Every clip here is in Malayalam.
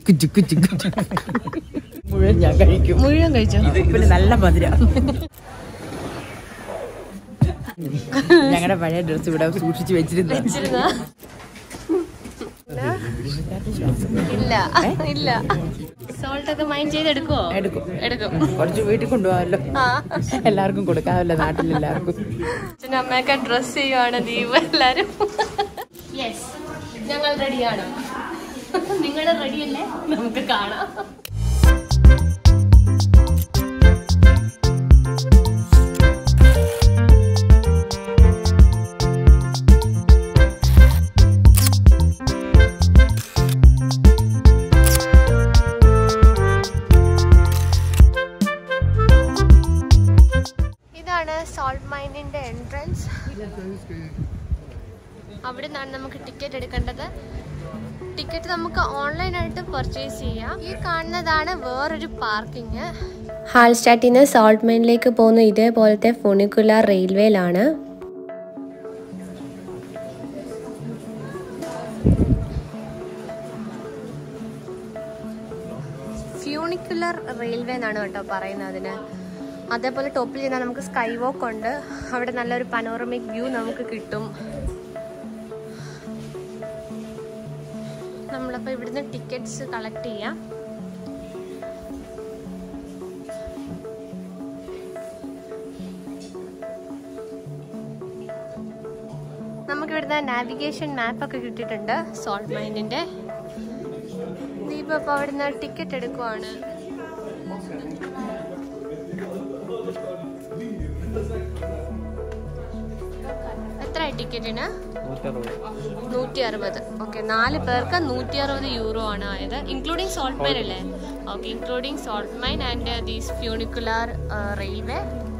ചിക്കു ചിക്കു ചിക്കു മുഴുവൻ ഞാൻ കഴിക്കും മുഴുവൻ കഴിച്ചോ പിന്നെ നല്ല മധുര ഞങ്ങളുടെ പഴയ ഡ്രസ് ഇവിടെ സൂക്ഷിച്ചു വെച്ചിരുന്നു ഇല്ല ഇല്ല സോൾട്ട് ഒക്കെ മൈൻഡ് ചെയ്തെടുക്കോ എടുക്കും എടുക്കും കുറച്ച് വീട്ടിൽ കൊണ്ടുപോകാമല്ലോ ആ എല്ലാവർക്കും കൊടുക്കാമല്ലോ നാട്ടിലെല്ലാവർക്കും അച്ഛനും അമ്മയൊക്കെ ഡ്രസ് ചെയ്യുവാണ് ദീപ എല്ലാരും യെസ് ഞങ്ങൾ റെഡിയാണ് നിങ്ങളുടെ റെഡിയല്ലേ നമുക്ക് കാണാം ഇതാണ് സോൾട്ട് മൈനിന്റെ എൻട്രൻസ് അവിടെ നിന്നാണ് നമുക്ക് ടിക്കറ്റ് എടുക്കേണ്ടത് ടിക്കറ്റ് നമുക്ക് ഓൺലൈനായിട്ട് പർച്ചേസ് ചെയ്യാം ഈ കാണുന്നതാണ് വേറൊരു പാർക്കിംഗ് ഹാൾസ്റ്റാറ്റിൽ നിന്ന് സോൾട്ട് മൈനിലേക്ക് പോകുന്ന ഇതേപോലത്തെ ഫുണിക്കുലാർ റെയിൽവേയിലാണ് ഫ്യൂണിക്കുലർ റെയിൽവേ എന്നാണ് കേട്ടോ പറയുന്നത് അതിന് അതേപോലെ ടോപ്പിൽ ചെന്നാൽ നമുക്ക് സ്കൈ വാക്ക് ഉണ്ട് അവിടെ നല്ലൊരു പനോറമിക് വ്യൂ നമുക്ക് കിട്ടും നമ്മളപ്പോൾ ഇവിടുന്ന് ടിക്കറ്റ്സ് കളക്ട് ചെയ്യാം നമുക്ക് ഇവിടുന്ന് നാവിഗേഷൻ മാപ്പൊക്കെ കിട്ടിയിട്ടുണ്ട് സോൾട്ട് മൈൻഡിന്റെ ദീപ അപ്പൊ അവിടുന്ന് ടിക്കറ്റ് എടുക്കുവാണ് എത്ര ടിക്കറ്റിന് നൂറ്റി അറുപത് ഓക്കെ നാല് പേർക്ക് നൂറ്റി അറുപത് യൂറോ ആണ് ആയത് ഇൻക്ലൂഡിങ് സോൾട്ട് മൈൻ അല്ലേ okay including salt mine and these funicular railway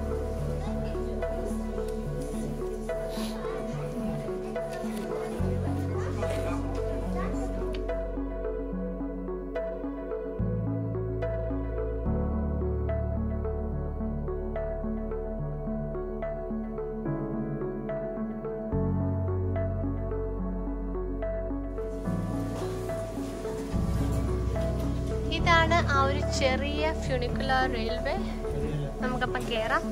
ഇതാണ് ആ ഒരു ചെറിയ ഫ്യൂണിക്കുലർ റെയിൽവേ നമുക്കപ്പം കയറാം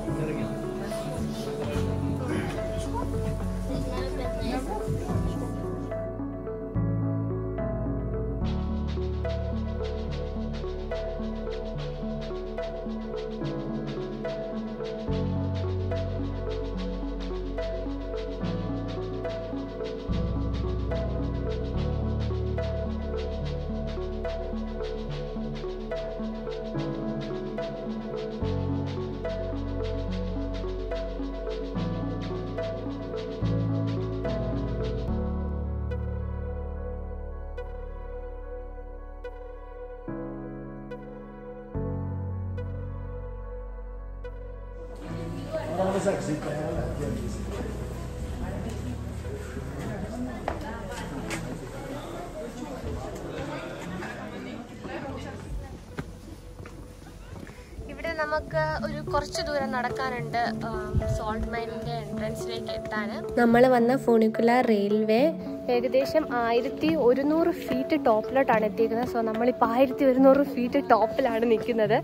ഇവിടെ നമുക്ക് ഒരു കുറച്ച് ദൂരം നടക്കാനുണ്ട് സോൾട്ട് മൈനിന്റെ എൻട്രൻസിലേക്ക് എത്താൻ നമ്മൾ വന്ന ഫുണിക്കുലാർ റെയിൽവേ ഏകദേശം ആയിരത്തി ഒരുന്നൂറ് ഫീറ്റ് ടോപ്പിലോട്ടാണ് എത്തിയിരിക്കുന്നത് സോ നമ്മളിപ്പോൾ ആയിരത്തി ഒരുന്നൂറ് ഫീറ്റ് ടോപ്പിലാണ് നിൽക്കുന്നത്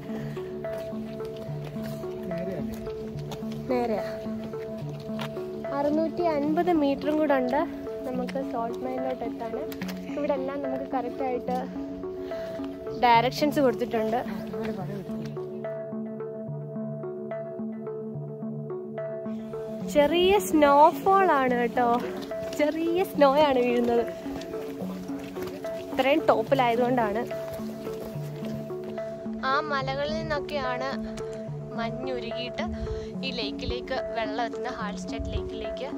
നേരെയാ അറുന്നൂറ്റി അൻപത് മീറ്ററും കൂടെ ഉണ്ട് നമുക്ക് സോൾട്ട് മൈനിലോട്ട് എത്താൻ ഇവിടെ എല്ലാം നമുക്ക് കറക്റ്റായിട്ട് ഡയറക്ഷൻസ് കൊടുത്തിട്ടുണ്ട് ചെറിയ സ്നോഫോൾ ആണ് കേട്ടോ ചെറിയ സ്നോ ആണ് വീഴുന്നത് ഇത്രയും ടോപ്പിലായതുകൊണ്ടാണ് ആ മലകളിൽ നിന്നൊക്കെയാണ് മഞ്ഞുരുകിയിട്ട് ഈ ലേക്കിലേക്ക് വെള്ളം എത്തുന്ന ഹാൾസ്റ്റഡ് ലേക്കിലേക്ക്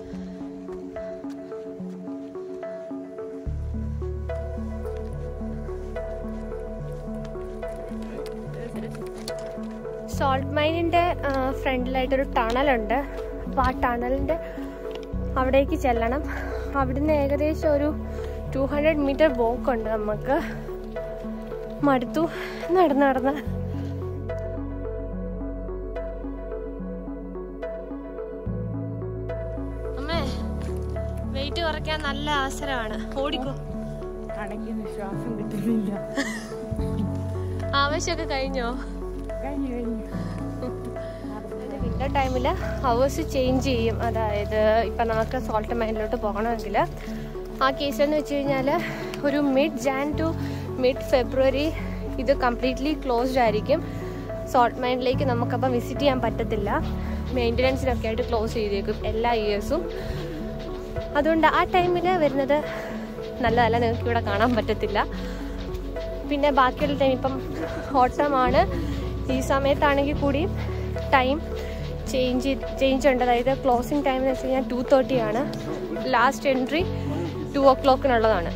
സോൾട്ട് മൈനിൻ്റെ ഫ്രണ്ടിലായിട്ടൊരു ടണലുണ്ട് അപ്പോൾ ആ ടണലിൻ്റെ അവിടേക്ക് ചെല്ലണം അവിടുന്ന് ഏകദേശം ഒരു ടു ഹൺഡ്രഡ് മീറ്റർ വോക്ക് ഉണ്ട് നമുക്ക് മടുത്തു നടന്ന് നടന്ന് അമ്മേ വെയിറ്റ് കുറയ്ക്കാൻ നല്ല അവസരമാണ് ഓടിക്കോ അടയ്ക്കുന്ന ശ്വാസം കിട്ടുന്നില്ല ആവശ്യമൊക്കെ കഴിഞ്ഞോ കഴിഞ്ഞു കഴിഞ്ഞു വിന്റർ ടൈമിൽ ഹവേഴ്സ് ചേഞ്ച് ചെയ്യും അതായത് ഇപ്പം നമുക്ക് സോൾട്ട് മൈനിലോട്ട് പോകണമെങ്കിൽ ആ കേസ് എന്ന് വെച്ച് കഴിഞ്ഞാൽ ഒരു mid Jan to mid February ഇത് കംപ്ലീറ്റ്ലി ക്ലോസ്ഡ് ആയിരിക്കും സോൾട്ട് മൈനിലേക്ക് നമുക്കപ്പം വിസിറ്റ് ചെയ്യാൻ പറ്റത്തില്ല മെയിൻ്റനൻസിനൊക്കെ ആയിട്ട് ക്ലോസ് ചെയ്തേക്കും എല്ലാ ഇയേഴ്സും അതുകൊണ്ട് ആ ടൈമിൽ വരുന്നത് നല്ലതല്ല നിങ്ങൾക്ക് ഇവിടെ കാണാൻ പറ്റത്തില്ല പിന്നെ ബാക്കിയുള്ള ടൈം ഇപ്പം ഓട്ടമാണ് ഈ സമയത്താണെങ്കിൽ കൂടി ടൈം ചേഞ്ച് ചേഞ്ച് ഉണ്ട് അതായത് ക്ലോസിങ് ടൈം എന്ന് വെച്ച് കഴിഞ്ഞാൽ ടു തേർട്ടി ആണ് ലാസ്റ്റ് എൻട്രി ടു ഓ ക്ലോക്കിനുള്ളതാണ്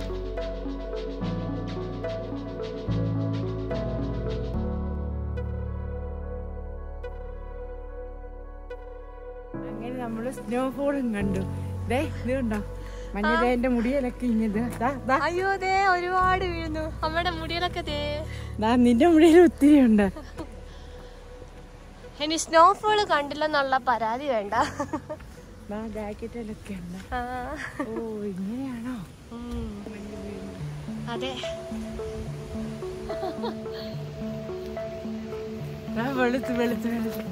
അങ്ങനെ നമ്മള് സ്നോഫോളും കണ്ടു ദേ ഇത് കണ്ടോ മഞ്ഞതേന്റെ മുടിയിലൊക്കെ ഇഞ്ഞത് ദാ ദാ അയ്യോ ദേ ഒരുപാട് വീഴുന്നു നമ്മുടെ മുടിയിലൊക്കെ ദേ ദാ നിന്റെ മുടിയിൽ ഒത്തിരി ഉണ്ട് ഇനി സ്നോഫോൾ കണ്ടില്ലെന്നുള്ള പരാതി വേണ്ട ദാ ജാക്കറ്റിലൊക്കെ ഉണ്ട് ആ, ഓ ഇങ്ങനെയാണോ ഉം. അതെ ദാ വെളുത്ത് വെളുത്ത് വെളുത്ത്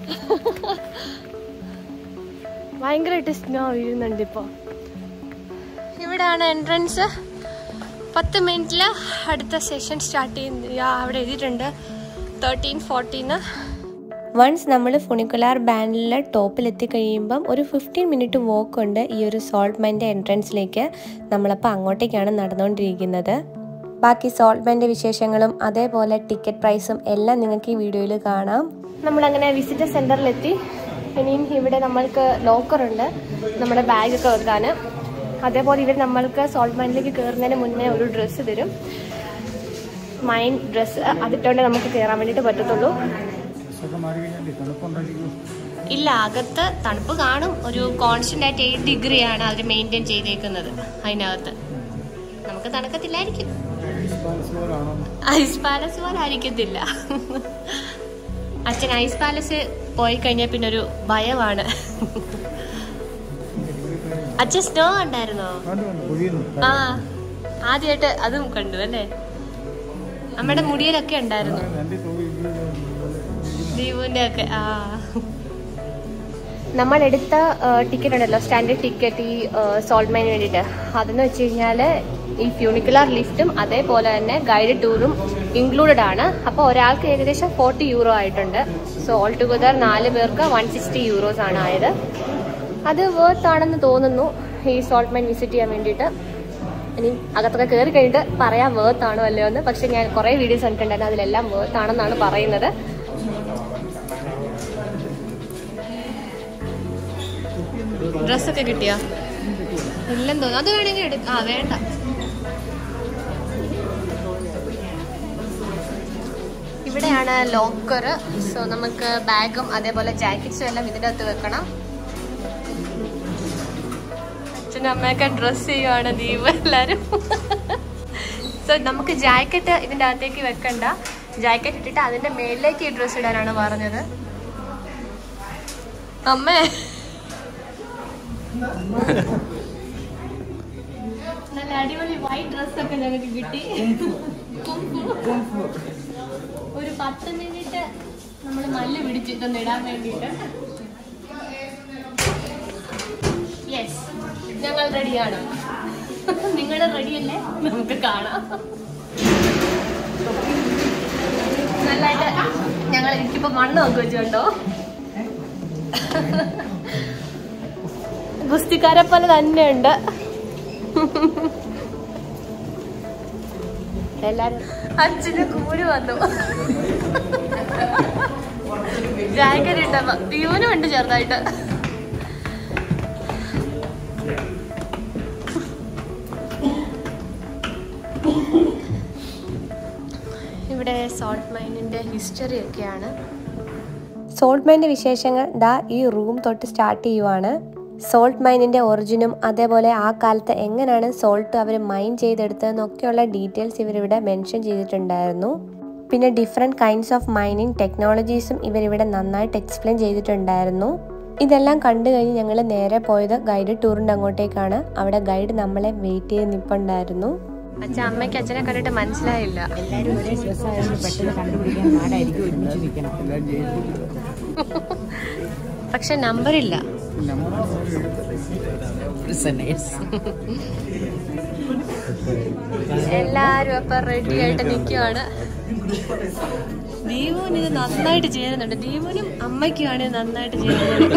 ഭയങ്കരമായിട്ട് സ്നോ വീഴുന്നുണ്ട് ഇപ്പോൾ ഇവിടെയാണ് എൻട്രൻസ് പത്ത് മിനിറ്റിൽ അടുത്ത സെഷൻ സ്റ്റാർട്ട് ചെയ്യുന്ന യാ, അവിടെ എഴുതിയിട്ടുണ്ട് തേർട്ടീൻ ഫോർട്ടീന് വൺസ് നമ്മൾ ഫുണിക്കുലാർ ബാൻഡിലെ ടോപ്പിലെത്തി കഴിയുമ്പം ഒരു ഫിഫ്റ്റീൻ മിനിറ്റ് വോക്ക് ഉണ്ട് ഈ ഒരു സോൾട്ട് മൈൻ്റെ എൻട്രൻസിലേക്ക് നമ്മളപ്പോൾ അങ്ങോട്ടേക്കാണ് നടന്നുകൊണ്ടിരിക്കുന്നത് ബാക്കി സോൾട്ട് മൈൻ്റെ വിശേഷങ്ങളും അതേപോലെ ടിക്കറ്റ് പ്രൈസും എല്ലാം നിങ്ങൾക്ക് ഈ വീഡിയോയിൽ കാണാം നമ്മളങ്ങനെ വിസിറ്റർ സെൻറ്ററിലെത്തി ഇനിയും ഇവിടെ നമ്മൾക്ക് ലോക്കറുണ്ട് നമ്മുടെ ബാഗൊക്കെ വെക്കാൻ അതേപോലെ ഇവർ നമ്മൾക്ക് സോൾട്ട് മൈനിലേക്ക് കയറുന്നതിന് മുന്നേ ഒരു ഡ്രസ്സ് തരും മൈൻ ഡ്രസ്സ് അതിട്ടുകൊണ്ട് നമുക്ക് കയറാൻ വേണ്ടിയിട്ട് പറ്റത്തുള്ളൂ ഇല്ല അകത്ത് തണുപ്പ് കാണും ഒരു കോൺസ്റ്റന്റ് ആയിട്ട് എയ്റ്റ് ഡിഗ്രിയാണ് അവർ മെയിൻറ്റെയിൻ ചെയ്തേക്കുന്നത് അതിനകത്ത് നമുക്ക് തണുക്കത്തില്ലായിരിക്കും ഐസ് പാലസ് പോലെ ആയിരിക്കത്തില്ല അച്ഛൻ ഐസ് പാലസ് പോയി കഴിഞ്ഞാൽ പിന്നെ ഒരു ഭയമാണ് അച്ഛൻ സ്നോ കണ്ടായിരുന്നോ ആ ആദ്യമായിട്ട് അതും കണ്ടു അല്ലേ നമ്മുടെ മുടിയിലൊക്കെ ഉണ്ടായിരുന്നു ദീപുവിന്റെ ഒക്കെ ആ നമ്മൾ എടുത്ത ടിക്കറ്റ് ഉണ്ടല്ലോ സ്റ്റാൻഡേർഡ് ടിക്കറ്റ് ഈ സോൾട്ട് മൈന് വേണ്ടിയിട്ട് അതെന്ന് വെച്ച് കഴിഞ്ഞാൽ ഈ ഫ്യൂണിക്കുലാർ ലിഫ്റ്റും അതേപോലെ തന്നെ ഗൈഡ് ടൂറും ഇൻക്ലൂഡഡ് ആണ് അപ്പോൾ ഒരാൾക്ക് ഏകദേശം ഫോർട്ടി യൂറോ ആയിട്ടുണ്ട് സോ ഓൾ ടുഗദർ നാല് പേർക്ക് വൺ സിക്സ്റ്റി യൂറോസ് ആണ് ആയത് അത് വേർത്ത് ആണെന്ന് തോന്നുന്നു ഈ സോൾട്ട് മൈൻ വിസിറ്റ് ചെയ്യാൻ വേണ്ടിയിട്ട് ഇനി അകത്തൊക്കെ കയറി കഴിഞ്ഞിട്ട് പറയാം വേർത്ത് ആണോ അല്ലയോ എന്ന് പക്ഷെ ഞാൻ കുറേ വീഡിയോസ് കണ്ടിട്ടുണ്ടായിരുന്നു അതിലെല്ലാം വേർത്ത് ആണെന്നാണ് പറയുന്നത് ഡ്രസ്സൊക്കെ കിട്ടിയോ ഇല്ലെന്ന് തോന്നുന്നു അത് വേണമെങ്കിൽ എടുക്കാം ആ വേണ്ട ഇവിടെയാണ് ലോക്കർ സോ നമുക്ക് ബാഗും അതേപോലെ ജാക്കറ്റ്സും എല്ലാം ഇതിൻ്റെ അകത്ത് വെക്കണം അച്ഛനും അമ്മയൊക്കെ ഡ്രസ് ചെയ്യുവാണ് ദീപ് എല്ലാരും സോ നമുക്ക് ജാക്കറ്റ് ഇതിൻ്റെ അകത്തേക്ക് വെക്കണ്ട ജാക്കറ്റ് ഇട്ടിട്ട് അതിന്റെ മേളിലേക്ക് ഈ ഡ്രസ് ഇടാനാണ് പറഞ്ഞത് അമ്മേ നല്ല അടിപൊളി വൈറ്റ് ഡ്രസ്സൊക്കെ ഞങ്ങൾക്ക് കിട്ടി ഒരു പത്ത് മിനിറ്റ് നമ്മൾ മല്ല് പിടിച്ചിട്ടൊന്ന് ഇടാൻ വേണ്ടിയിട്ട് യെസ് ഞങ്ങൾ റെഡിയാണ് നിങ്ങൾ റെഡിയല്ലേ നമുക്ക് കാണാം നല്ലതായിട്ട് ഞങ്ങൾ എനിക്കിപ്പോ മണ്ണ് നോക്കി വെച്ചുണ്ടോ ഗുസ്തിക്കാരെ പോലെ തന്നെയുണ്ട് എല്ലാരും അച്ഛന് കൂടി വന്നു ജാക്കറ്റ് ഇട്ടപ്പോ ദീവനും ഉണ്ട് ചെറുതായിട്ട് ഇവിടെ സോൾട്ട് മൈനിന്റെ ഹിസ്റ്ററി ഒക്കെയാണ് സോൾട്ട് മൈൻ്റെ വിശേഷങ്ങൾ ദാ ഈ റൂം തൊട്ട് സ്റ്റാർട്ട് ചെയ്യുവാണ് സോൾട്ട് മൈനിൻ്റെ ഒറിജിനും അതേപോലെ ആ കാലത്ത് എങ്ങനെയാണ് സോൾട്ട് അവർ മൈൻ ചെയ്തെടുത്തതെന്നൊക്കെയുള്ള ഡീറ്റെയിൽസ് ഇവരിവിടെ മെൻഷൻ ചെയ്തിട്ടുണ്ടായിരുന്നു പിന്നെ ഡിഫറെൻറ്റ് കൈൻഡ്സ് ഓഫ് മൈനിങ് ടെക്നോളജീസും ഇവരിവിടെ നന്നായിട്ട് എക്സ്പ്ലെയിൻ ചെയ്തിട്ടുണ്ടായിരുന്നു ഇതെല്ലാം കണ്ടു കഴിഞ്ഞ് ഞങ്ങൾ നേരെ പോയത് ഗൈഡ് ടൂറിൻ്റെ അങ്ങോട്ടേക്കാണ് അവിടെ ഗൈഡ് നമ്മളെ വെയിറ്റ് ചെയ്ത് നിൽപ്പുണ്ടായിരുന്നു അച്ഛൻ അമ്മയ്ക്ക് അച്ഛനെ കണ്ടിട്ട് മനസ്സിലായില്ല എല്ലാരും ഒരേ സ്ട്രെസ്സായതുകൊണ്ട് പെട്ടെന്ന് കണ്ടുപിടിക്കാൻ പാടായിരിക്കും ഒരുമിച്ച് നിൽക്കണം പക്ഷെ നമ്പറില്ല എല്ലാരും അപ്പൊ റെഡി ആയിട്ട് നിൽക്കുവാണ് ദീപുവിന് ഇത് നന്നായിട്ട് ചേരുന്നുണ്ട് ദീപുവിനും അമ്മയ്ക്കുമാണ് ഇത് നന്നായിട്ട് ചേരുന്നത്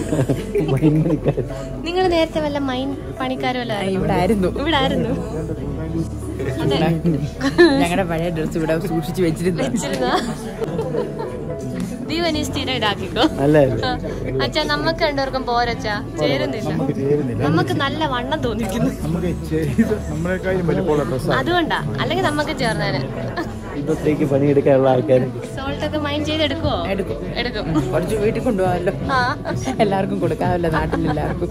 നിങ്ങൾ നേരത്തെ വല്ല മൈൻ പണിക്കാരും വല്ല ഇവിടെ ആയിരുന്നു ഇവിടെ ആയിരുന്നു അതെ ഞങ്ങളുടെ പഴയ ഡ്രസ്സ് ഇവിടെ സൂക്ഷിച്ചു വെച്ചിരുന്നു വെച്ചിരുന്ന ദീപനി സ്ഥിരം ഇതാക്കിക്കോ അല്ലായിരുന്നു ആ. അച്ഛാ നമുക്ക് രണ്ടുപേർക്കും പോരച്ചാ ചേരുന്നില്ല നമുക്ക് നല്ല വണ്ണം തോന്നിക്കുന്നു നമുക്ക് ചെയ്ത് നമ്മളെക്കാളും വലിപ്പമുള്ള ഡ്രസ്സാണ് അതുകൊണ്ടാ അല്ലെങ്കിൽ നമുക്ക് ചേർന്നേനെ ഇന്നത്തേക്ക് പണിയെടുക്കാനുള്ള ആൾക്കാർ സോൾട്ട് ഒക്കെ മൈൻഡ് ചെയ്തെടുക്കുവോ എടുക്കും എടുക്കും കുറച്ച് വീട്ടിൽ കൊണ്ടുപോകാമല്ലോ ആ എല്ലാവർക്കും കൊടുക്കാമല്ലോ നാട്ടിലെല്ലാവർക്കും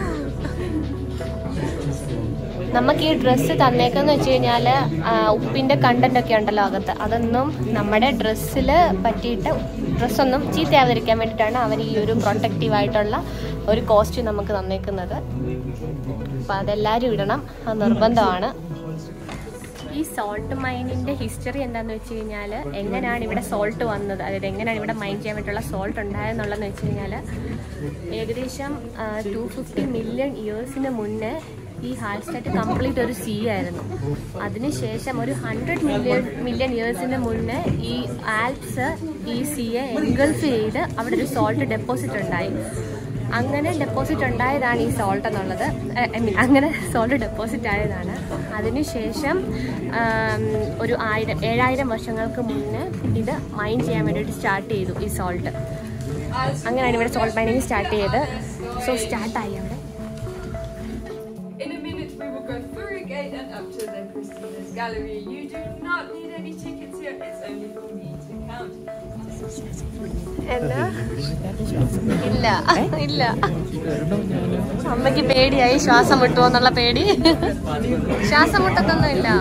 നമുക്ക് ഈ ഡ്രസ്സ് തന്നേക്കെന്ന് വെച്ച് കഴിഞ്ഞാല് ആ, ഉപ്പിന്റെ കണ്ടന്റ് ഒക്കെ ഉണ്ടല്ലോ അകത്ത് അതൊന്നും നമ്മുടെ ഡ്രസ്സിൽ പറ്റിയിട്ട് ഡ്രസ്സൊന്നും ചീത്തയാവാതിരിക്കാൻ വേണ്ടിയിട്ടാണ് അവർ ഈ ഒരു പ്രൊട്ടക്റ്റീവ് ആയിട്ടുള്ള ഒരു കോസ്റ്റ്യൂം നമുക്ക് തന്നേക്കുന്നത് അപ്പം അതെല്ലാവരും ഇടണം അത് നിർബന്ധമാണ് ഈ സോൾട്ട് മൈനിന്റെ ഹിസ്റ്ററി എന്താന്ന് വെച്ച് കഴിഞ്ഞാൽ എങ്ങനെയാണ് ഇവിടെ സോൾട്ട് വന്നത് അതായത് എങ്ങനെയാണ് ഇവിടെ മൈൻ ചെയ്യാൻ വേണ്ടിയിട്ടുള്ള സോൾട്ട് ഉണ്ടായെന്നുള്ളതെന്ന് വെച്ച് കഴിഞ്ഞാൽ ഏകദേശം ടു ഫിഫ്റ്റി മില്യൺ ഇയേഴ്സിന് മുന്നേ ഈ ഹാൽസ്റ്റേറ്റ് കംപ്ലീറ്റ് ഒരു സീ ആയിരുന്നു അതിനുശേഷം ഒരു ഹൺഡ്രഡ് മില്യൺ മില്യൺ ഇയേഴ്സിന് മുന്നേ ഈ ആൽപ്സ് ഈ സീയെ എൻഗൾഫ് ചെയ്ത് അവിടെ ഒരു സോൾട്ട് ഡെപ്പോസിറ്റ് ഉണ്ടായി അങ്ങനെ ഡെപ്പോസിറ്റ് ഉണ്ടായതാണ് ഈ സോൾട്ട് എന്നുള്ളത് ഐ മീൻ അങ്ങനെ സോൾട്ട് ഡെപ്പോസിറ്റ് ആയതാണ് അതിനുശേഷം ആം, ഒരു ആയിരം ഏഴായിരം വർഷങ്ങൾക്ക് മുന്നേ ഇത് മൈൻ ചെയ്യാൻ വേണ്ടിയിട്ട് സ്റ്റാർട്ട് ചെയ്തു ഈ സോൾട്ട് അങ്ങനെയാണ് ഇവിടെ സോൾട്ട് മൈനിങ് സ്റ്റാർട്ട് ചെയ്ത് സോ സ്റ്റാർട്ടായി അവിടെ In a minute, we will go through a gate and up to the Christina's Gallery. You do not need any tickets here, it's only for me to count. എന്നാ ഇല്ല ഇല്ല അമ്മയ്ക്ക് പേടിയായി ശ്വാസം മുട്ടുമോ എന്നുള്ള പേടി ശ്വാസം മുട്ടത്തൊന്നും ഇല്ല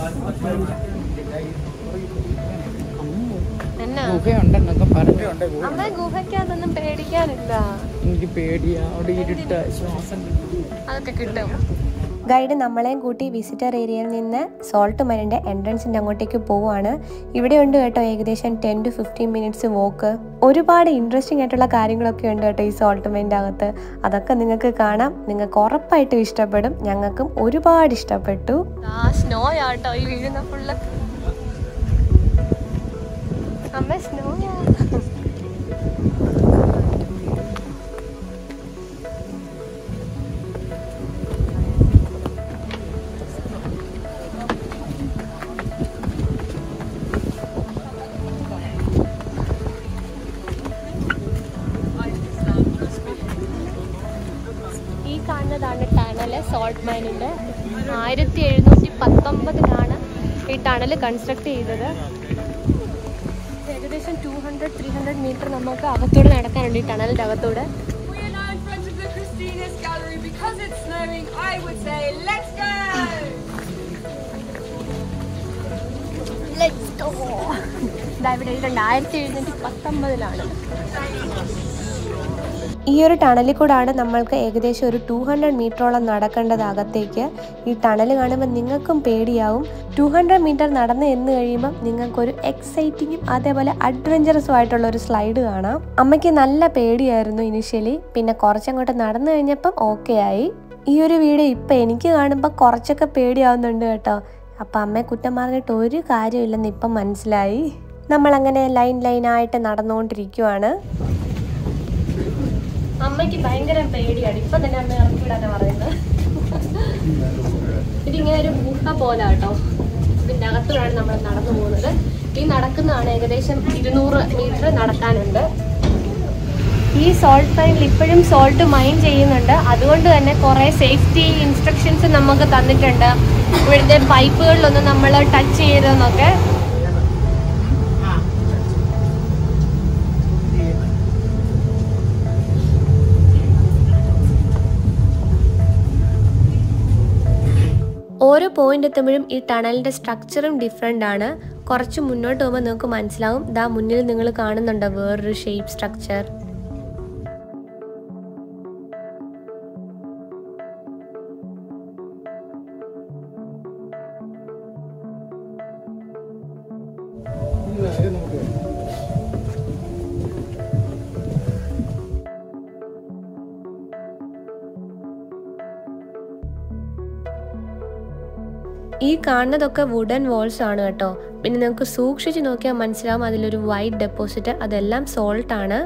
എന്നാ ഗുഹയുണ്ടെന്നൊക്കെ പറഞ്ഞിട്ടുണ്ട് അമ്മ ഗുഹയ്ക്കകത്തൊന്നും പേടിക്കാനില്ല എനിക്ക് പേടിയാ അവിടെ ഇരുട്ട ശ്വാസം അതൊക്കെ കിട്ടും ഗൈഡ് നമ്മളെയും കൂട്ടി വിസിറ്റർ ഏരിയയിൽ നിന്ന് സോൾട്ട് മൈനിൻ്റെ എൻട്രൻസിൻ്റെ അങ്ങോട്ടേക്ക് പോവുകയാണ് ഇവിടെ ഉണ്ട് കേട്ടോ ഏകദേശം ten to fifteen minutes walk ഒരുപാട് ഇൻട്രസ്റ്റിംഗ് ആയിട്ടുള്ള കാര്യങ്ങളൊക്കെ ഉണ്ട് കേട്ടോ ഈ സോൾട്ട് മൈൻ്റെ അകത്ത് അതൊക്കെ നിങ്ങൾക്ക് കാണാം നിങ്ങൾക്ക് ഉറപ്പായിട്ടും ഇഷ്ടപ്പെടും ഞങ്ങൾക്കും ഒരുപാട് ഇഷ്ടപ്പെട്ടു ആ സ്നോ ആട്ടോ ഈ വീഴുന്ന ഫുള്ള് അമ്മ സ്നോ ഈ കാണുന്നതാണ് ടണല് സോൾട്ട് മൈനിന്റെ ആയിരത്തി എഴുന്നൂറ്റി പത്തൊമ്പതിലാണ് ഈ ടണൽ കൺസ്ട്രക്ട് ചെയ്തത് ഏകദേശം two hundred three hundred metre നമുക്ക് അകത്തൂടെ നടക്കാനുണ്ട് ഈ ടണലിന്റെ അകത്തൂടെ We are now in front of the Christina's Gallery. Because it's snowing, I would say, let's go! ഇതാ ഇവിടെ എഴുതിയിട്ടുണ്ട് ആയിരത്തി എഴുന്നൂറ്റി പത്തൊമ്പതിലാണ് ഈ ഒരു ടണലിൽ കൂടാണ് നമ്മൾക്ക് ഏകദേശം ഒരു ടു ഹൺഡ്രഡ് മീറ്ററോളം നടക്കേണ്ടത് അകത്തേക്ക് ഈ ടണൽ കാണുമ്പോൾ നിങ്ങൾക്കും പേടിയാവും ടു ഹൺഡ്രഡ് മീറ്റർ നടന്ന് എന്ന് കഴിയുമ്പോൾ നിങ്ങൾക്കൊരു എക്സൈറ്റിങ്ങും അതേപോലെ അഡ്വഞ്ചറസും ആയിട്ടുള്ള ഒരു സ്ലൈഡ് കാണാം അമ്മയ്ക്ക് നല്ല പേടിയായിരുന്നു ഇനിഷ്യലി പിന്നെ കുറച്ചങ്ങോട്ട് നടന്നു കഴിഞ്ഞപ്പം ഓക്കെ ആയി ഈ ഒരു വീഡിയോ ഇപ്പം എനിക്ക് കാണുമ്പോൾ കുറച്ചൊക്കെ പേടിയാവുന്നുണ്ട് കേട്ടോ അപ്പം അമ്മയെ കുറ്റം പറഞ്ഞിട്ട് ഒരു കാര്യമില്ലെന്ന് ഇപ്പം മനസ്സിലായി നമ്മളങ്ങനെ ലൈൻ ലൈനായിട്ട് നടന്നുകൊണ്ടിരിക്കുവാണ് അമ്മയ്ക്ക് ഭയങ്കര പേടിയാണ് ഇപ്പൊ തന്നെ അമ്മ ഇറക്കി വിടാനാ പറയുന്നത് ഇതിങ്ങനെ ഒരു ഗുഹ പോലെ കേട്ടോ ഇതിന്റെ അകത്തൂടാണ് നമ്മൾ നടന്നു പോകുന്നത് ഈ നടക്കുന്നതാണ് ഏകദേശം ഇരുന്നൂറ് മീറ്റർ നടക്കാനുണ്ട് ഈ സോൾട്ട് മൈനിൽ ഇപ്പോഴും സോൾട്ട് മൈൻ ചെയ്യുന്നുണ്ട് അതുകൊണ്ട് തന്നെ കുറേ സേഫ്റ്റി ഇൻസ്ട്രക്ഷൻസ് നമുക്ക് തന്നിട്ടുണ്ട് ഇവിടുത്തെ പൈപ്പുകളിലൊന്നും നമ്മൾ ടച്ച് ചെയ്തെന്നൊക്കെ ഓരോ പോയിന്റ് എത്തുമ്പോഴും ഈ ടണലിന്റെ സ്ട്രക്ചറും ഡിഫറെൻ്റ് ആണ് കുറച്ച് മുന്നോട്ട് പോകുമ്പോൾ നിങ്ങൾക്ക് മനസ്സിലാവും ദാ മുന്നിൽ നിങ്ങൾ കാണുന്നുണ്ടോ വേറൊരു ഷേപ്പ് സ്ട്രക്ചർ ഈ കാണുന്നതൊക്കെ വുഡൻ വോൾസ് ആണ് കേട്ടോ പിന്നെ നിങ്ങൾക്ക് സൂക്ഷിച്ച് നോക്കിയാൽ മനസ്സിലാവും അതിലൊരു വൈറ്റ് ഡെപ്പോസിറ്റ് അതെല്ലാം സോൾട്ട് ആണ്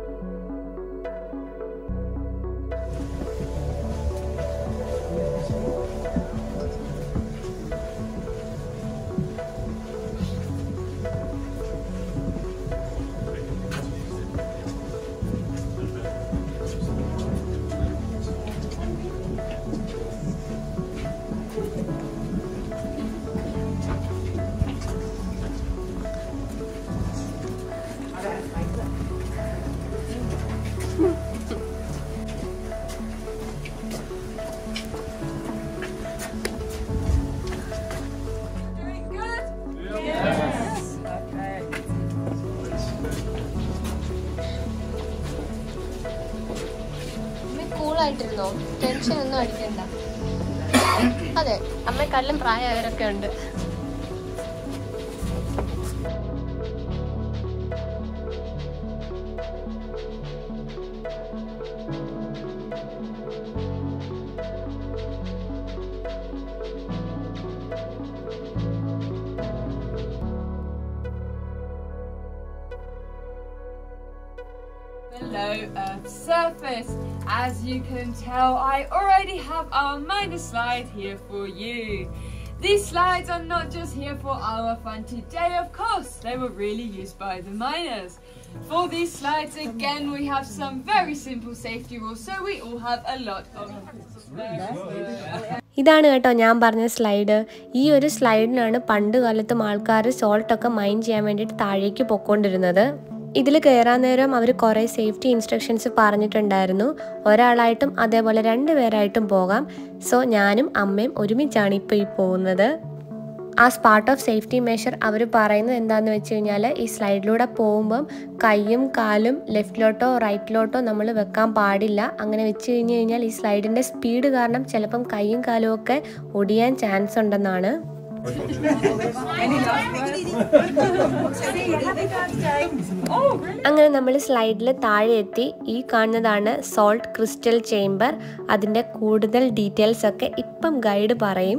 Doing good? Yes. Perfect. കൂളായിട്ടിരുന്നോ ടെൻഷൻ ഒന്നും അടിക്കണ്ട അതെ അമ്മയെക്കാട്ടിലും പ്രായമായവരൊക്കെ ഉണ്ട് below Earth's surface. As you can tell, I already have our minor slide here for you. These slides are not just here for our fun today, of course, they were really used by the miners. For these slides, again, we have some very simple safety rules, so we all have a lot of. ഇതാണ് കേട്ടോ ഞാൻ പറഞ്ഞ സ്ലൈഡ് ഈ ഒരു സ്ലൈഡിനാണ് പണ്ട് കാലത്തും ആൾക്കാർ സോൾട്ടൊക്കെ മൈൻ ചെയ്യാൻ വേണ്ടിയിട്ട് താഴേക്ക് പൊക്കോണ്ടിരുന്നത് ഇതിൽ കയറാൻ നേരം അവർ കുറേ സേഫ്റ്റി ഇൻസ്ട്രക്ഷൻസ് പറഞ്ഞിട്ടുണ്ടായിരുന്നു ഒരാളായിട്ടും അതേപോലെ രണ്ട് പേരായിട്ടും പോകാം സോ ഞാനും അമ്മയും ഒരുമിച്ചാണ് ഇപ്പോൾ ഈ പോകുന്നത് as part of safety measure അവർ പറയുന്നത് എന്താണെന്ന് വെച്ച് കഴിഞ്ഞാൽ ഈ സ്ലൈഡിലൂടെ പോകുമ്പം കൈയും കാലും ലെഫ്റ്റിലോട്ടോ റൈറ്റിലോട്ടോ നമ്മൾ വെക്കാൻ പാടില്ല അങ്ങനെ വെച്ച് കഴിഞ്ഞ് കഴിഞ്ഞാൽ ഈ സ്ലൈഡിൻ്റെ സ്പീഡ് കാരണം ചിലപ്പം കൈയും കാലും ഒക്കെ ഒടിയാൻ ചാൻസ് ഉണ്ടെന്നാണ് അങ്ങനെ നമ്മൾ സ്ലൈഡിൽ താഴെ എത്തി ഈ കാണുന്നതാണ് സോൾട്ട് ക്രിസ്റ്റൽ ചേംബർ അതിൻ്റെ കൂടുതൽ ഡീറ്റെയിൽസ് ഒക്കെ ഇപ്പം ഗൈഡ് പറയും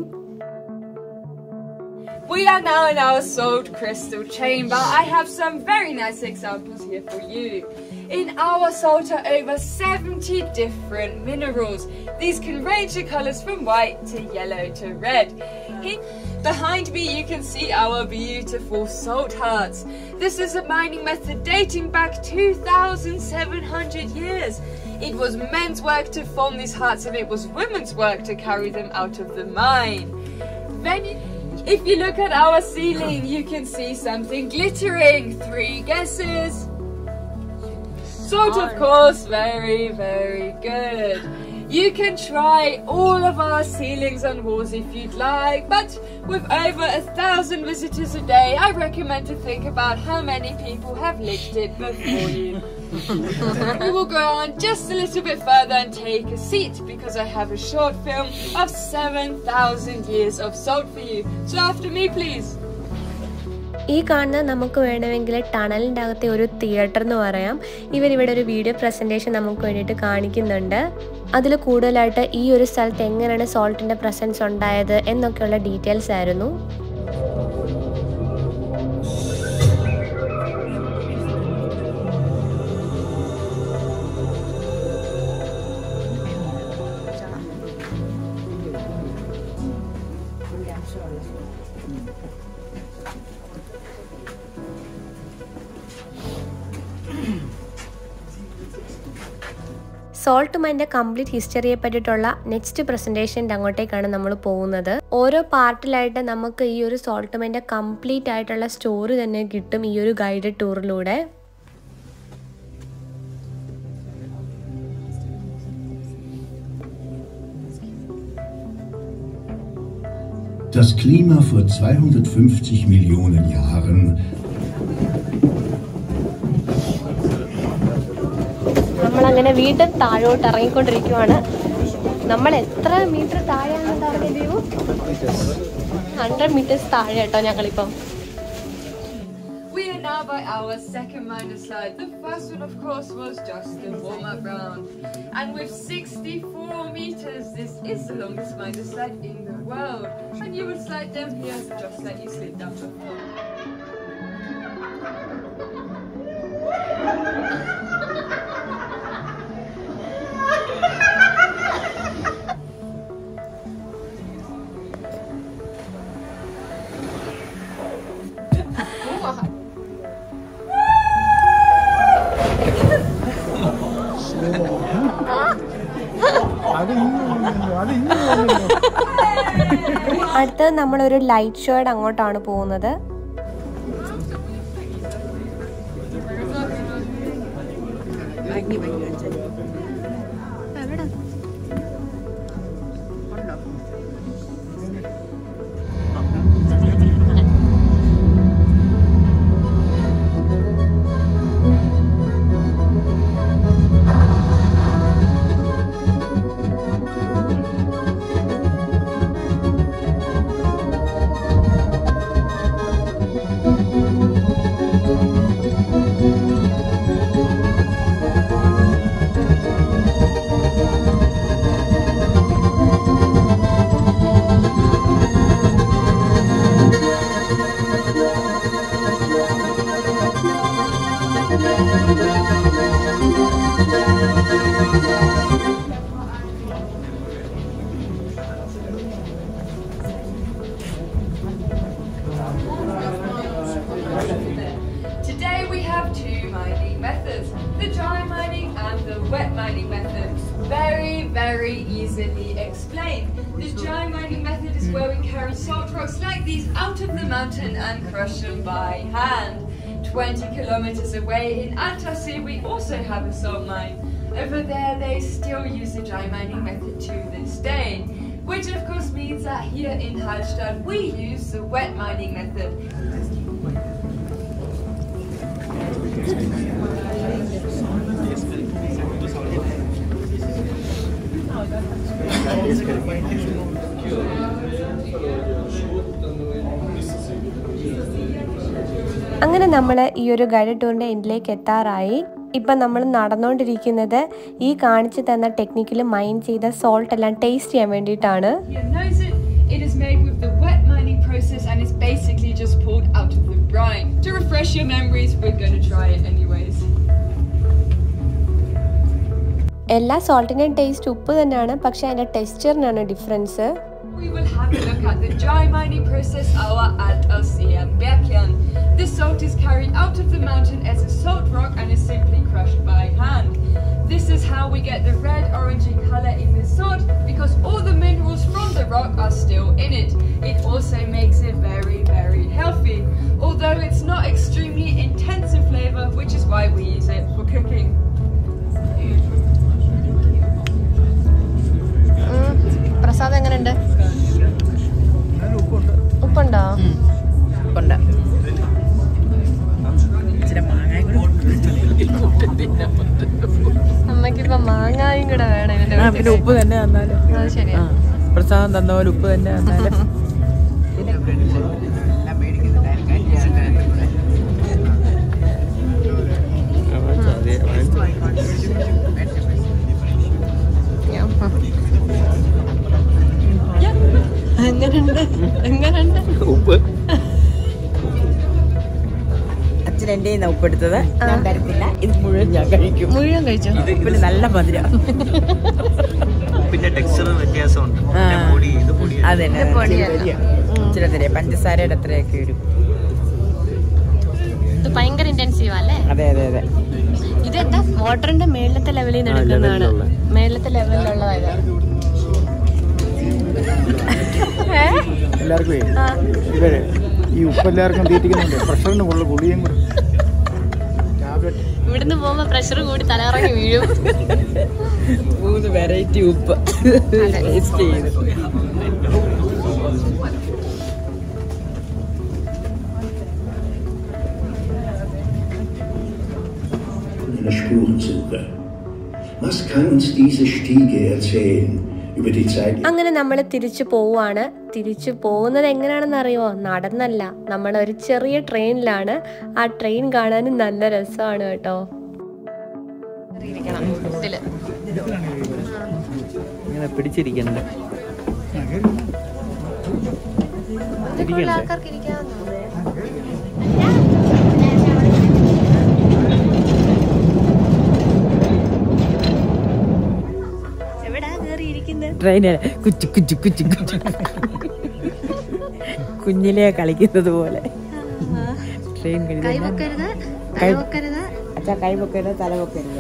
We are now in our salt crystal chamber. I have some very nice examples here for you. In our salt are over 70 different minerals. These can range in colours from white to yellow to red. Here behind me you can see our beautiful salt hearts. This is a mining method dating back 2,700 years. It was men's work to form these hearts and it was women's work to carry them out of the mine. Then you- if you look at our ceiling, you can see something glittering. Three guesses. Salt, of course, very, very good. You can try all of our ceilings and walls if you'd like, but with over a thousand visitors a day, I recommend to think about how many people have licked it before you. we will go on just a little bit further and take a seat because I have a short film of 7,000 years of salt for you. So after me, please. ഈ കാണുന്നത് നമുക്ക് വേണമെങ്കിൽ ടണലിൻ്റെ അകത്തെ ഒരു തിയേറ്റർ എന്ന് പറയാം ഇവരിവിടെ ഒരു വീഡിയോ പ്രസൻറ്റേഷൻ നമുക്ക് വേണ്ടിയിട്ട് കാണിക്കുന്നുണ്ട് അതിൽ കൂടുതലായിട്ട് ഈ ഒരു സ്ഥലത്ത് എങ്ങനെയാണ് സോൾട്ടിൻ്റെ പ്രസൻസ് ഉണ്ടായത് എന്നൊക്കെയുള്ള ഡീറ്റെയിൽസ് ആയിരുന്നു സോൾട്ട് മൈൻ്റെ കംപ്ലീറ്റ് ഹിസ്റ്ററിയെ പറ്റിയിട്ടുള്ള നെക്സ്റ്റ് പ്രസൻറ്റേഷൻ്റെ അങ്ങോട്ടേക്കാണ് നമ്മൾ പോകുന്നത് ഓരോ പാർട്ടിലായിട്ട് നമുക്ക് ഈ ഒരു സോൾട്ട് മൈൻ്റെ കംപ്ലീറ്റ് ആയിട്ടുള്ള സ്റ്റോറി തന്നെ കിട്ടും ഈ ഒരു ഗൈഡഡ് ടൂറിലൂടെ Das Klima vor 250 Millionen Jahren നമ്മളങ്ങനെ വീണ്ടും താഴോട്ട് ഇറങ്ങിക്കൊണ്ടിരിക്കുവാണ് നമ്മൾ എത്ര മീറ്റർ താഴെയാണെന്ന് പറഞ്ഞ ദീപു ഹൺഡ്രഡ് മീറ്റേഴ്സ് താഴെ കേട്ടോ ഞങ്ങളിപ്പം We are now by our second minor slide. The first one, of course, was just the warm-up round. And with 64 meters, this is the longest minor slide in the world. And you would slide down here just like you slid down before. അത് ഇന്ന് വന്നല്ലോ, അത് ഇന്ന് വന്നല്ലോ. അടുത്തത് നമ്മളൊരു ലൈറ്റ് ഷോയുടെ അങ്ങോട്ടാണ് പോകുന്നത് Today we have two mining methods, the dry mining and the wet mining method. Very, very easily explained. The dry mining method is where we carry salt rocks like these out of the mountain and crush them by hand. 20 kilometers away in Antassi we also have a salt mine. Over there they still use the dry mining method to this day. Which of course means that here in Hallstatt we use the wet mining method. അങ്ങനെ നമ്മൾ ഈ ഒരു ഗൈഡ് ടൂറിൻ്റെ എൻഡിലേക്ക് എത്താറായി ഇപ്പം നമ്മൾ നടന്നുകൊണ്ടിരിക്കുന്നത് ഈ കാണിച്ചു തന്ന ടെക്നിക്കിൽ മൈൻ ചെയ്ത സോൾട്ട് എല്ലാം ടേസ്റ്റ് ചെയ്യാൻ വേണ്ടിയിട്ടാണ് Here knows it. It is made with the wet mining process and it's basically just pulled out of the brine. To refresh your memories, we're going to try it anyways. എല്ലാ സോൾട്ടിൻ്റെയും ടേസ്റ്റ് ഉപ്പ് തന്നെയാണ് പക്ഷേ അതിൻ്റെ ടെക്സ്ചറിനാണ് difference We will have a look at the dry mining process our at Alcea Bergjan. This salt is carried out of the mountain as a salt rock and is simply crushed by hand. This is how we get the red orangey color in the salt because all the minerals from the rock are still in it. It also makes it very, very healthy. Although it's not extremely intense in flavor, which is why we use it for cooking. Prasad എങ്ങനെയുണ്ട് ഉപ്പുണ്ടോ ഉണ്ട് ഇച്ചിരി മാങ്ങായും കൂടി അമ്മയ്ക്ക് ഇപ്പൊ മാങ്ങായും കൂടെ വേണം ഇതിന്റെ ആ പിന്നെ ഉപ്പ് തന്നെ തന്നാലും അത് ശരിയാ ആ പ്രസാദം തന്ന പോലെ ഉപ്പ് തന്നെ തന്നാലും എങ്ങനെയുണ്ട് എങ്ങനെയുണ്ട് ഉപ്പ് അച്ഛൻ എന്റെ ഉപ്പ് എടുത്തത് ഞാൻ തരത്തില്ല ഇത് മുഴുവൻ ഞാൻ കഴിക്കും മുഴുവൻ കഴിച്ചോ ഉപ്പിന് നല്ല മധുരം പിന്നെ ടെക്സ്ചർ വ്യത്യാസമുണ്ട് ആ. പിന്നെ പൊടി ഇത് പൊടി അതെ ഇത് പൊടിയല്ല ഇച്ചിരി തരിക പഞ്ചസാരയുടെ അത്രയൊക്കെ വരും ഇത് ഭയങ്കര ഇന്റൻസീവ് അല്ലേ അതെ അതെ അതെ ഇത് എന്താ വാട്ടറിന്റെ മേളത്തെ ലെവലിൽ നിന്ന് ആ, എടുക്കുന്നതാണ് ലെവലിലുള്ള. മേളത്തെ ലെവലിലുള്ളതായത് എല്ലാവർക്കും ഇവര് ഈ ഉപ്പ് എല്ലാവർക്കും തീറ്റിക്കുന്നുണ്ട് പ്രഷറിന് കൂടുതൽ ഗുളിയും കൂടി ടാബ്ലറ്റ് ഇവിടുന്ന് പോകുമ്പോ പ്രഷർ കൂടി തലകറങ്ങി വീഴും മൂന്ന് വെറൈറ്റി ഉപ്പ് ടേസ്റ്റ് ചെയ്ത് einer Spurensuche. Was kann uns diese Stiege erzählen über die Zeit അങ്ങനെ നമ്മൾ തിരിച്ചു പോവാണ് തിരിച്ചു പോകുന്നത് എങ്ങനെയാണെന്ന് അറിയുമോ നടന്നല്ല നമ്മൾ ഒരു ചെറിയ ട്രെയിനിലാണ് ആ ട്രെയിൻ കാണാനും നല്ല രസമാണ് കേട്ടോ ഇങ്ങനെ പിടിച്ചിരിക്കണ്ടേ ആൾക്കാർക്ക് ഇരിക്കാവുന്നോ ട്രെയിനിൽ കുച്ചു കുച്ചു കുച്ചു കുച്ചു കുഞ്ഞിലെ കളിക്കുന്നത് പോലെ ട്രെയിൻ കൈവക്കരുത് കൈവക്കരുത് അച്ഛാ കൈ പൊക്കരുത് തല പൊക്കരുത്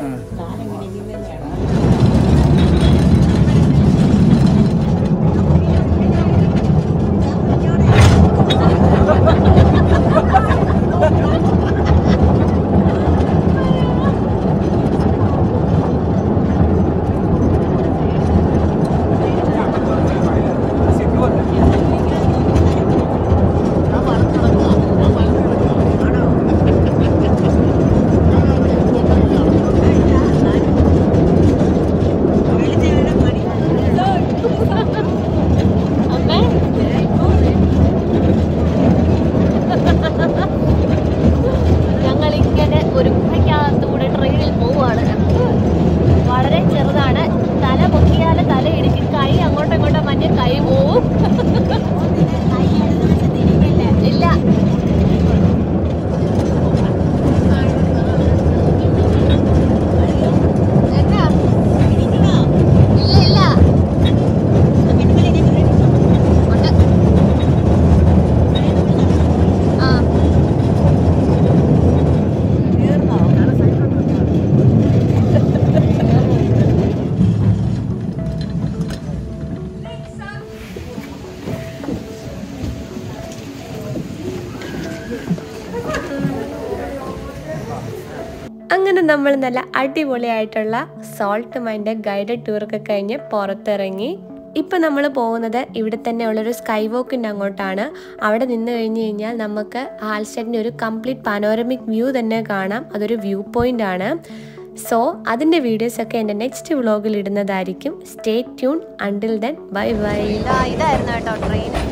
ഞങ്ങൾ ഇങ്ങനെ ഒരു ഗുഹയ്ക്കകത്തൂടെ ട്രെയിനിൽ പോവുകയാണ് വളരെ ചെറുതാണ് തല പൊക്കിയാൽ തല ഇടിക്കും കൈ അങ്ങോട്ടും ഇങ്ങോട്ടും മഞ്ഞ കൈ പോവും ഇല്ല എന്നാ? ഇല്ല ഇല്ല ഉണ്ട്. ആ അങ്ങനെ നമ്മൾ നല്ല അടിപൊളിയായിട്ടുള്ള സോൾട്ട് മൈൻഡ് ഗൈഡഡ് ടൂറൊക്കെ കഴിഞ്ഞ് പുറത്തിറങ്ങി ഇപ്പം നമ്മൾ പോകുന്നത് ഇവിടെ തന്നെ ഉള്ളൊരു സ്കൈ വോക്കിൻ്റെ അങ്ങോട്ടാണ് അവിടെ നിന്ന് കഴിഞ്ഞ് കഴിഞ്ഞാൽ നമുക്ക് ആൽസ്റ്റഡിൻ്റെ ഒരു കംപ്ലീറ്റ് പനോരമിക് വ്യൂ തന്നെ കാണാം അതൊരു വ്യൂ പോയിന്റ് ആണ് സോ അതിൻ്റെ വീഡിയോസൊക്കെ എൻ്റെ നെക്സ്റ്റ് വ്ളോഗിൽ ഇടുന്നതായിരിക്കും stay tune until then bye bye ഇതാ ഇതായിരുന്നു കേട്ടോ ട്രെയിൻ